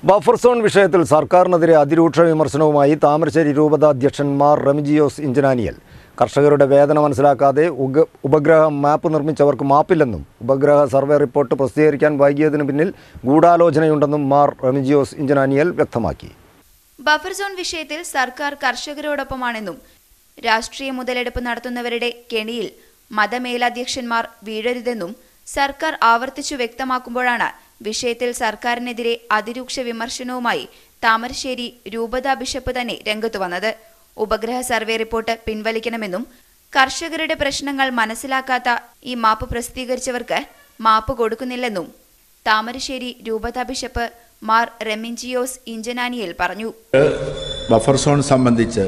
buffer zone വിഷയത്തിൽ സർക്കാരിനെതിരെ അതിരൂക്ഷ വിമർശനവുമായി താമരശ്ശേരി രൂപത അധ്യക്ഷന്മാർ റെമിജിയോസ് ഇഞ്ചനാനിയൽ കർഷകരുടെ വേദന മനസ്സിലാക്കാതെ ഉഗ ഉപഗ്രഹ മാപ്പ് നിർമ്മിച്ചവർക്ക് മാപ്പില്ലെന്നും ഉപഗ്രഹ സർവേ റിപ്പോർട്ട് പ്രസിദ്ധീകരിക്കാൻ വൈകിയതിനു പിന്നിൽ ഗൂഢാലോചനയുണ്ടെന്നും മാർ റെമിജിയോസ് ഇഞ്ചനാനിയൽ വ്യക്തമാക്കി ബഫർ സോൺ വിഷയത്തിൽ സർക്കാർ കർഷകരോടൊപ്പമാണെന്നും രാഷ്ട്രീയ മുതലെടുപ്പ് നടത്തുന്നവരുടെ കെണിയിൽ മതമേലധ്യക്ഷന്മാർ വീഴരുതെന്നും സർക്കാർ ആവർത്തിച്ചു വ്യക്തമാക്കുമ്പോഴാണ് വിഷയത്തിൽ സർക്കാരിനെതിരെ അതിരൂക്ഷ വിമർശനവുമായി താമരശ്ശേരി രൂപതാ ബിഷപ്പ് തന്നെ രംഗത്തു വന്നത് ഉപഗ്രഹ സർവേ റിപ്പോർട്ട് പിൻവലിക്കണമെന്നും കർഷകരുടെ പ്രശ്നങ്ങൾ മനസ്സിലാക്കാത്ത ഈ മാപ്പ് പ്രസിദ്ധീകരിച്ചവർക്ക് മാപ്പ് കൊടുക്കുന്നില്ലെന്നും താമരശ്ശേരി രൂപതാ ബിഷപ്പ് മാർ റെമിഞ്ചിയോസ് ഇഞ്ചനാനിയിൽ പറഞ്ഞു ബഫർ സോൺ സംബന്ധിച്ച്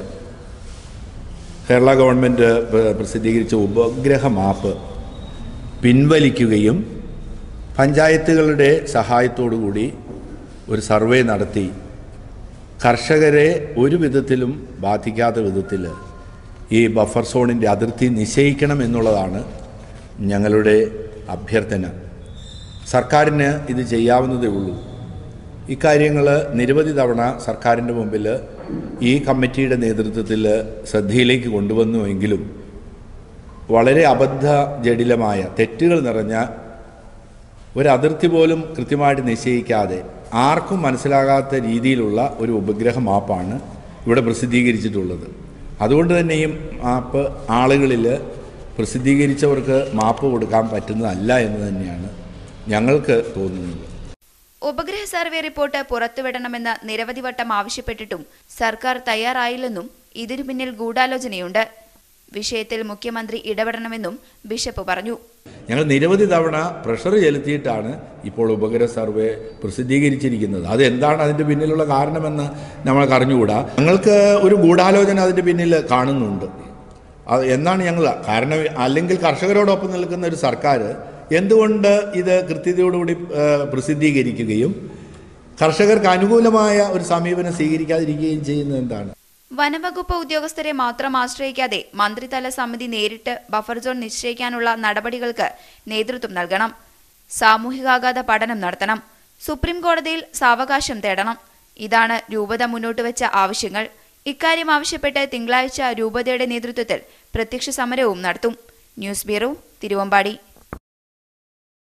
കേരള ഗവൺമെൻറ് പ്ര- പ്രസിദ്ധീകരിച്ച ഉപഗ്രഹ മാപ്പ് പിൻവലിക്കുകയും പഞ്ചായത്തുകളുടെ സഹായത്തോടുകൂടി ഒരു സർവേ നടത്തി കർഷകരെ ഒരു വിധത്തിലും ബാധിക്കാത്ത വിധത്തിൽ ഈ ബഫർ സോണിൻ്റെ അതിർത്തി നിശ്ചയിക്കണം എന്നുള്ളതാണ് ഞങ്ങളുടെ അഭ്യർത്ഥന സർക്കാരിന് ഇത് ചെയ്യാവുന്നതേ ഉള്ളൂ ഇക്കാര്യങ്ങൾ നിരവധി തവണ സർക്കാരിൻ്റെ മുമ്പിൽ ഈ കമ്മിറ്റിയുടെ നേതൃത്വത്തിൽ ശ്രദ്ധയിലേക്ക് കൊണ്ടുവന്നുവെങ്കിലും വളരെ അബദ്ധ ജടിലമായ തെറ്റുകൾ നിറഞ്ഞ ഒരു അതിർത്തി പോലും കൃത്യമായിട്ട് നിശ്ചയിക്കാതെ ആർക്കും മനസ്സിലാകാത്ത രീതിയിലുള്ള ഒരു ഉപഗ്രഹ മാപ്പാണ് ഇവിടെ പ്രസിദ്ധീകരിച്ചിട്ടുള്ളത് അതുകൊണ്ട് തന്നെ ഈ മാപ്പ് ആളുകളിൽ പ്രസിദ്ധീകരിച്ചവർക്ക് മാപ്പ് കൊടുക്കാൻ പറ്റുന്നതല്ല എന്ന് തന്നെയാണ് ഞങ്ങൾക്ക് തോന്നുന്നത് ഉപഗ്രഹ സർവേ റിപ്പോർട്ട് പുറത്തുവിടണമെന്ന് നിരവധി വട്ടം ആവശ്യപ്പെട്ടിട്ടും സർക്കാർ തയ്യാറായില്ലെന്നും ഇതിനു പിന്നിൽ ഗൂഢാലോചനയുണ്ട് വിഷയത്തിൽ മുഖ്യമന്ത്രി ഇടപെടണമെന്നും ബിഷപ്പ് പറഞ്ഞു ഞങ്ങൾ നിരവധി തവണ പ്രഷർ ചെലുത്തിയിട്ടാണ് ഇപ്പോൾ ഉപഗ്രഹ സർവേ പ്രസിദ്ധീകരിച്ചിരിക്കുന്നത് അത് എന്താണ് അതിൻ്റെ പിന്നിലുള്ള കാരണമെന്ന് നമ്മൾക്ക് അറിഞ്ഞുകൂടാ ഞങ്ങൾക്ക് ഒരു ഗൂഢാലോചന അതിൻ്റെ പിന്നിൽ കാണുന്നുണ്ട് അത് എന്നാണ് ഞങ്ങൾ കാരണം അല്ലെങ്കിൽ കർഷകരോടൊപ്പം നിൽക്കുന്ന ഒരു സർക്കാർ എന്തുകൊണ്ട് ഇത് കൃത്യതയോടുകൂടി ആ, പ്രസിദ്ധീകരിക്കുകയും കർഷകർക്ക് അനുകൂലമായ ഒരു സമീപനം സ്വീകരിക്കാതിരിക്കുകയും ചെയ്യുന്നത് എന്താണ് വനവകുപ്പ് ഉദ്യോഗസ്ഥരെ മാത്രം ആശ്രയിക്കാതെ മന്ത്രിതല സമിതി നേരിട്ട് ബഫർ സോൺ നിശ്ചയിക്കാനുള്ള നടപടികൾക്ക് നേതൃത്വം നൽകണം സാമൂഹികാഘാത പഠനം നടത്തണം സുപ്രീം കോടതിയിൽ സാവകാശം തേടണം ഇതാണ് രൂപത മുന്നോട്ട് വെച്ച ആവശ്യങ്ങൾ ഇക്കാര്യം ആവശ്യപ്പെട്ട് തിങ്കളാഴ്ച രൂപതയുടെ നേതൃത്വത്തിൽ പ്രത്യക്ഷ സമരവും നടത്തും ന്യൂസ് ബ്യൂറോ തിരുവമ്പാടി